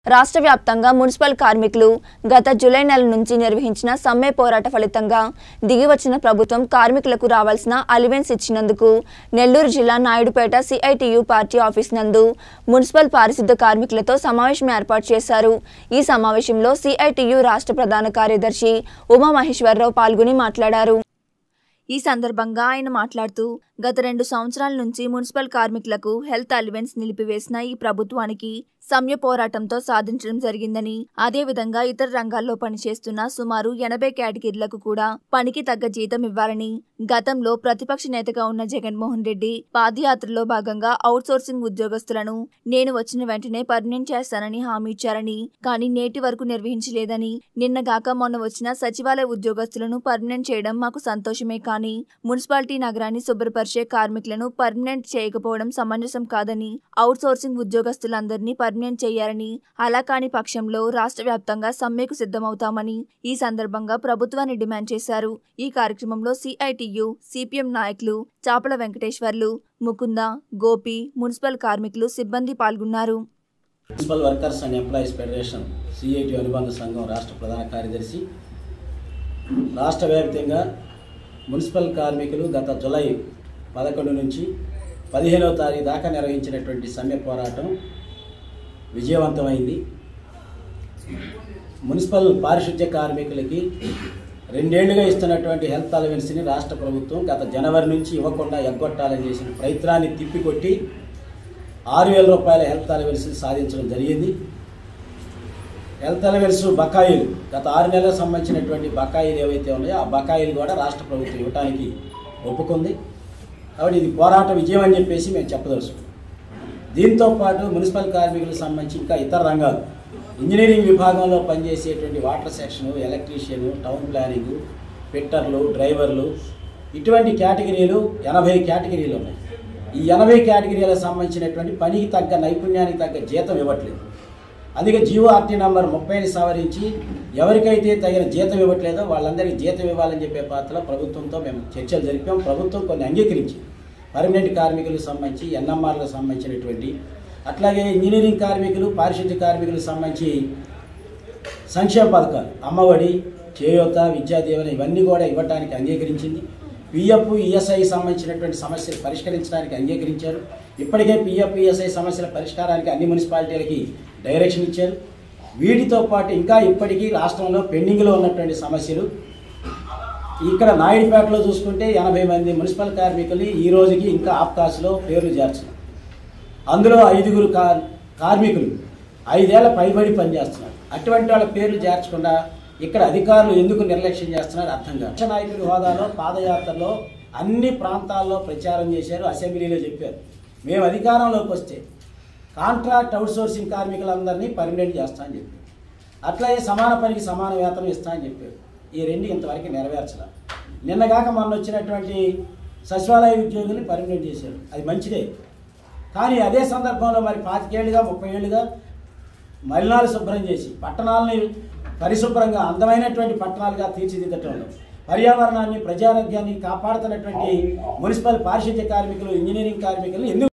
రాష్ట్ర వ్యాప్తంగా మున్సిపల్ కార్మికులు గత జూలై నెల నుంచి నిర్వహించిన సమ్మె పోరాట ఫలితంగా దిగివచ్చిన ప్రభుత్వం కార్మికులకు రావాల్సిన అలివెన్స్ ఇచ్చినందుకు నెల్లూరు జిల్లా నాయుడుపేట సిఐటియు పార్టీ ఆఫీస్ నందు మున్సిపల్ పారిశుద్ధ కార్మికులతో సమావేశం ఏర్పాటు చేశారు ఈ సమావేశంలో సిఐటియు రాష్ట్ర ప్రధాన కార్యదర్శి ఉమామహేశ్వరరావు పాల్గొని మాట్లాడారు ఈ సందర్భంగా ఆయన మాట్లాడుతూ గత రెండు సంవత్సరాల నుంచి మున్సిపల్ కార్మికులకు హెల్త్ అలివెన్స్ నిలిపివేసిన ఈ ప్రభుత్వానికి సమ్య పోరాటంతో సాధించడం జరిగిందని అదేవిధంగా ఇతర రంగాల్లో పనిచేస్తున్న సుమారు ఎనభై కేటగిరీలకు కూడా పనికి తగ్గ జీతం ఇవ్వాలని గతంలో ప్రతిపక్ష నేతగా ఉన్న జగన్మోహన్ రెడ్డి పాదయాత్రలో భాగంగా అవుట్సోర్సింగ్ ఉద్యోగస్తులను నేను వచ్చిన వెంటనే పర్మనెంట్ చేస్తానని హామీ ఇచ్చారని కానీ నేటి వరకు నిర్వహించలేదని నిన్నగాక మొన్న వచ్చిన సచివాలయ ఉద్యోగస్తులను పర్మనెంట్ చేయడం మాకు సంతోషమే కానీ మున్సిపాలిటీ నగరాన్ని శుభ్రపరిచే కార్మికులను పర్మనెంట్ చేయకపోవడం సమంజసం కాదని అవుట్సోర్సింగ్ ఉద్యోగస్తులందరినీ పర్మనెంట్ చేయాలని అలా కాని పక్షంలో రాష్ట్ర వ్యాప్తంగా సమ్మెకు సిద్ధమవుతామని ఈ సందర్భంగా ప్రభుత్వాన్ని డిమాండ్ చేశారు ఈ కార్యక్రమంలో సిఐటియు సిపిఎం నాయకులు చాపల వెంకటేశ్వర్లు ముకుంద గోపి మున్సిపల్ కార్మికులు సిబ్బంది పాల్గొన్నారు municipal workers and employees federation C I T అనుబంధ సంఘం రాష్ట్ర ప్రధాన కార్యదర్శి రాష్ట్ర వ్యాప్తంగా మున్సిపల్ కార్మికులు గత జులై పదకొండు నుంచి పదిహేనవ తారీఖు దాకా నిర్వహించినటువంటి సమ్మె పోరాటం విజయవంతమైంది మున్సిపల్ పారిశుద్ధ్య కార్మికులకి రెండేళ్లుగా ఇస్తున్నటువంటి హెల్త్ అలవెన్స్ని రాష్ట్ర ప్రభుత్వం గత జనవరి నుంచి ఇవ్వకుండా ఎగ్గొట్టాలని చేసిన ప్రయత్నాన్ని తిప్పికొట్టి ఆరు వేల రూపాయల హెల్త్ అలవెన్స్ సాధించడం జరిగింది హెల్త్ అలవెన్స్ బకాయిలు గత ఆరు నెలలకు సంబంధించినటువంటి బకాయిలు ఏవైతే ఉన్నాయో ఆ బకాయిలు కూడా రాష్ట్ర ప్రభుత్వం ఇవ్వడానికి ఒప్పుకుంది కాబట్టి ఇది పోరాట విజయం అని చెప్పేసి మేము చెప్పదలుచుకున్నాం దీంతో పాటు మున్సిపల్ కార్మికులకు సంబంధించి ఇంకా ఇతర రంగాలు ఇంజనీరింగ్ విభాగంలో పనిచేసేటువంటి water section electrician town planning ఫిట్టర్లు డ్రైవర్లు ఇటువంటి కేటగిరీలు ఎనభై కేటగిరీలు ఉన్నాయి ఈ ఎనభై కేటగిరీలకు సంబంధించినటువంటి పనికి తగ్గ నైపుణ్యానికి తగ్గ జీతం ఇవ్వట్లేదు అందుకే జియో ఆర్టీ నంబర్ ముప్పైని సవరించి ఎవరికైతే తగిన జీతం ఇవ్వట్లేదో వాళ్ళందరికీ జీతం ఇవ్వాలని చెప్పే పాత్రలో ప్రభుత్వంతో మేము చర్చలు జరిపాం ప్రభుత్వం కొన్ని అంగీకరించి పర్మనెంట్ కార్మికులకు సంబంధించి ఎన్ఎంఆర్లకు సంబంధించినటువంటి అట్లాగే ఇంజనీరింగ్ కార్మికులు పారిశుద్ధ్య కార్మికులకు సంబంధించి సంక్షేమ పథకాలు అమ్మఒడి చేయూత విద్యాదీవన ఇవన్నీ కూడా ఇవ్వడానికి అంగీకరించింది పిఎఫ్ ఈఎస్ఐ సంబంధించినటువంటి సమస్యలు పరిష్కరించడానికి అంగీకరించారు ఇప్పటికే పిఎఫ్ ఈఎస్ఐ సమస్యల పరిష్కారానికి అన్ని మున్సిపాలిటీలకి డైరెక్షన్ ఇచ్చారు వీటితో పాటు ఇంకా ఇప్పటికీ రాష్ట్రంలో పెండింగ్లో ఉన్నటువంటి సమస్యలు ఇక్కడ నాయుడుపేటలో చూసుకుంటే ఎనభై మంది మున్సిపల్ కార్మికులు ఈ రోజుకి ఇంకా ఆప్కాస్లో పేర్లు చేర్చారు అందులో ఐదుగురు కా కార్మికులు ఐదేళ్ల పైబడి పనిచేస్తున్నారు అటువంటి వాళ్ళ పేర్లు చేర్చకుండా ఇక్కడ అధికారులు ఎందుకు నిర్లక్ష్యం చేస్తున్నారు అర్థం కాదు పక్ష నాయకుడి హోదాలో పాదయాత్రలో అన్ని ప్రాంతాల్లో ప్రచారం చేశారు అసెంబ్లీలో చెప్పారు మేము అధికారంలోకి వస్తే కాంట్రాక్ట్ అవుట్సోర్సింగ్ కార్మికులందరినీ పర్మనెంట్ చేస్తామని చెప్పారు అట్లాగే సమాన పనికి సమాన వేతనం ఇస్తామని చెప్పారు ఈ రెండు ఇంతవరకు నెరవేర్చలే నిన్నగాక మొన్న వచ్చినటువంటి సచివాలయ ఉద్యోగుల్ని పర్మనెంట్ చేశారు అది మంచిదే కానీ అదే సందర్భంలో మరి పాతికేళ్ళుగా ముప్పై ఏళ్ళుగా మలినాలు శుభ్రం చేసి పట్టణాలని పరిశుభ్రంగా అందమైనటువంటి పట్టణాలుగా తీర్చిదిద్దటంలో పర్యావరణాన్ని ప్రజారోగ్యాన్ని కాపాడుతున్నటువంటి మున్సిపల్ పారిశుద్ధ్య కార్మికులు ఇంజనీరింగ్ కార్మికులు ఎందుకు